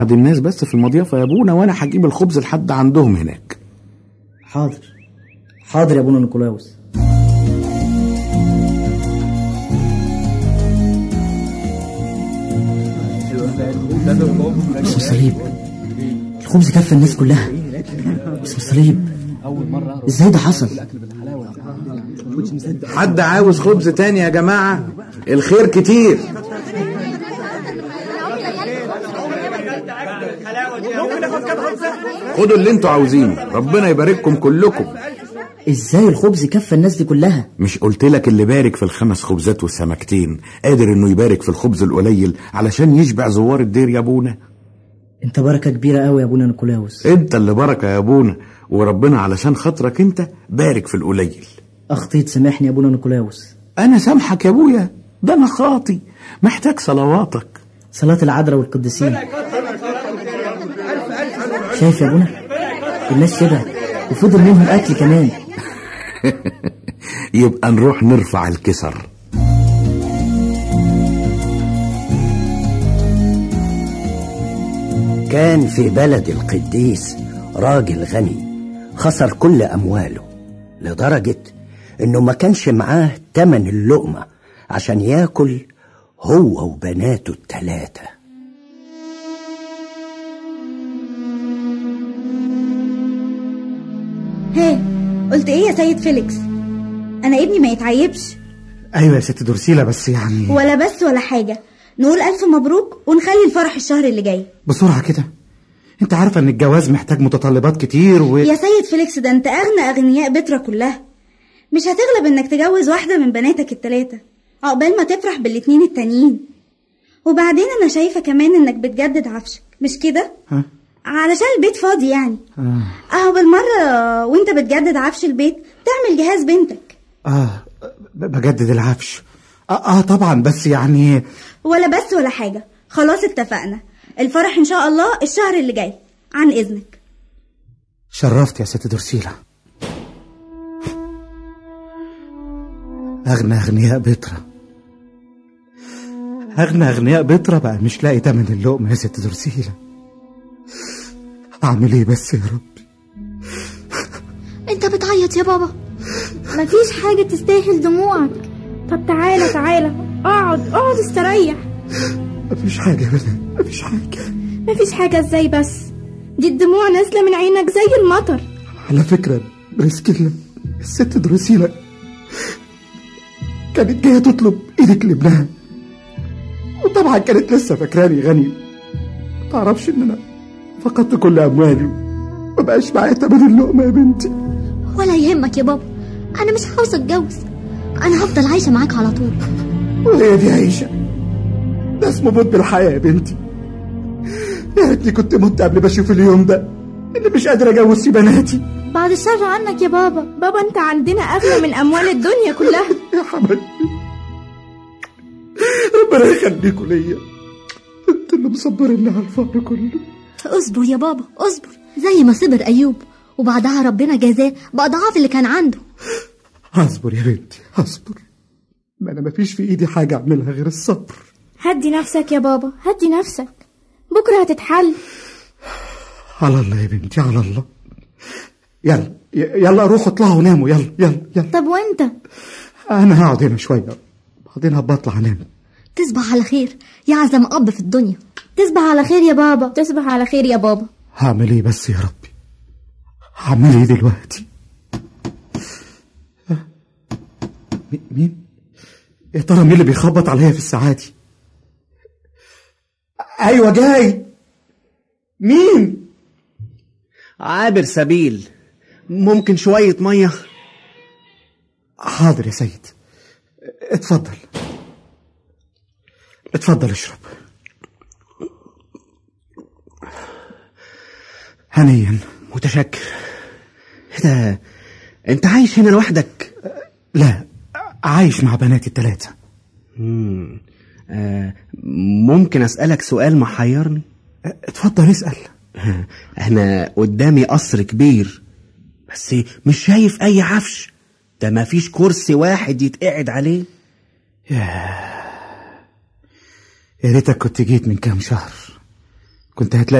بعد الناس بس في المضيافة يا ابونا وانا هجيب الخبز لحد عندهم هناك حاضر حاضر يا ابونا نيكولاوس اسم الصليب الخبز كفى الناس كلها اسم الصليب ازاي ده حصل حد عاوز خبز تاني يا جماعة الخير كتير خدوا اللي انتوا عاوزينه ربنا يبارككم كلكم ازاي الخبز كفى الناس دي كلها مش قلت لك اللي بارك في الخمس خبزات والسمكتين قادر انه يبارك في الخبز القليل علشان يشبع زوار الدير يا ابونا انت بركه كبيره قوي يا ابونا نيكولاوس انت اللي بركه يا ابونا وربنا علشان خاطرك انت بارك في القليل اخطيت سامحني يا ابونا نيكولاوس انا سامحك يا ابويا ده انا خاطي محتاج صلواتك صلاه العذراء والقديسين شايف يا ابونا الناس شبعت وفضل منهم اكل كمان يبقى نروح نرفع الكسر كان في بلد القديس راجل غني خسر كل أمواله لدرجة إنه ما كانش معاه تمن اللقمة عشان ياكل هو وبناته التلاتة ها قلت ايه يا سيد فيليكس انا ابني ما يتعيبش ايوه يا ست درسيلة بس يعني ولا بس ولا حاجة نقول ألف مبروك ونخلي الفرح الشهر اللي جاي بسرعة كده انت عارفة ان الجواز محتاج متطلبات كتير و يا سيد فيليكس ده انت أغنى أغنياء بترا كلها مش هتغلب انك تجوز واحدة من بناتك التلاتة عقبال ما تفرح بالاتنين التانيين وبعدين انا شايفة كمان انك بتجدد عفشك مش كده ها؟ علشان البيت فاضي يعني آه. اهو بالمرة وانت بتجدد عفش البيت تعمل جهاز بنتك اه ب- بجدد العفش اه, آه طبعا بس يعني ولا بس ولا حاجة خلاص اتفقنا الفرح ان شاء الله الشهر اللي جاي عن اذنك شرفت يا ست درسيلة أغنى أغنياء بترا أغنى أغنياء بترا بقى مش لاقي تمن اللقمة يا ست درسيلة أعمل إيه بس يا رب انت بتعيط يا بابا مفيش حاجة تستاهل دموعك طب تعالى تعالى اقعد اقعد استريح مفيش حاجة أبدا مفيش حاجة مفيش حاجة ازاي بس دي الدموع نازلة من عينك زي المطر على فكرة بريسكيلا الست درسيلة كانت جاية تطلب إيدك لابنها وطبعا كانت لسه فاكراني غني تعرفش إن أنا فقدت كل أموالي مبقاش معايا تمن اللقمة يا بنتي ولا يهمك يا بابا انا مش عاوزه اتجوز انا هفضل عايشه معاك على طول وهي دي عيشة ده اسمه موت بالحياة يا بنتي يا ريتني كنت مت قبل ما أشوف اليوم ده اللي مش قادر أجوز فيه بناتي بعد الشر عنك يا بابا بابا انت عندنا اغلى من اموال الدنيا كلها يا حبيبي ربنا يخليكوا ليا انت اللي مصبرني على الفقر كله اصبر يا بابا اصبر زي ما صبر ايوب وبعدها ربنا جازاه باضعاف اللي كان عنده هصبر يا بنتي هصبر ما انا مفيش في ايدي حاجة اعملها غير الصبر هدي نفسك يا بابا هدي نفسك بكرة هتتحل على الله يا بنتي على الله يلا ي- يلا روحوا اطلعوا وناموا يلا يلا يلا طب وانت انا هقعد هنا شوية بعدين هبقى اطلع انام تصبح على خير يا اعظم اب في الدنيا تصبح على خير يا بابا تصبح على خير يا بابا هعمل ايه بس يا ربي هعمل ايه دلوقتي ها؟ مي- مين يا ترى مين اللي بيخبط عليا في الساعة دي ايوه جاي مين عابر سبيل ممكن شوية مية حاضر يا سيد اتفضل اتفضل اشرب هنيا متشكر ده انت عايش هنا لوحدك لا عايش مع بناتي التلاتة مم. آه ممكن اسألك سؤال محيرني اتفضل اسأل انا قدامي قصر كبير بس مش شايف اي عفش ده مفيش كرسي واحد يتقعد عليه يا ريتك كنت جيت من كام شهر كنت هتلاقي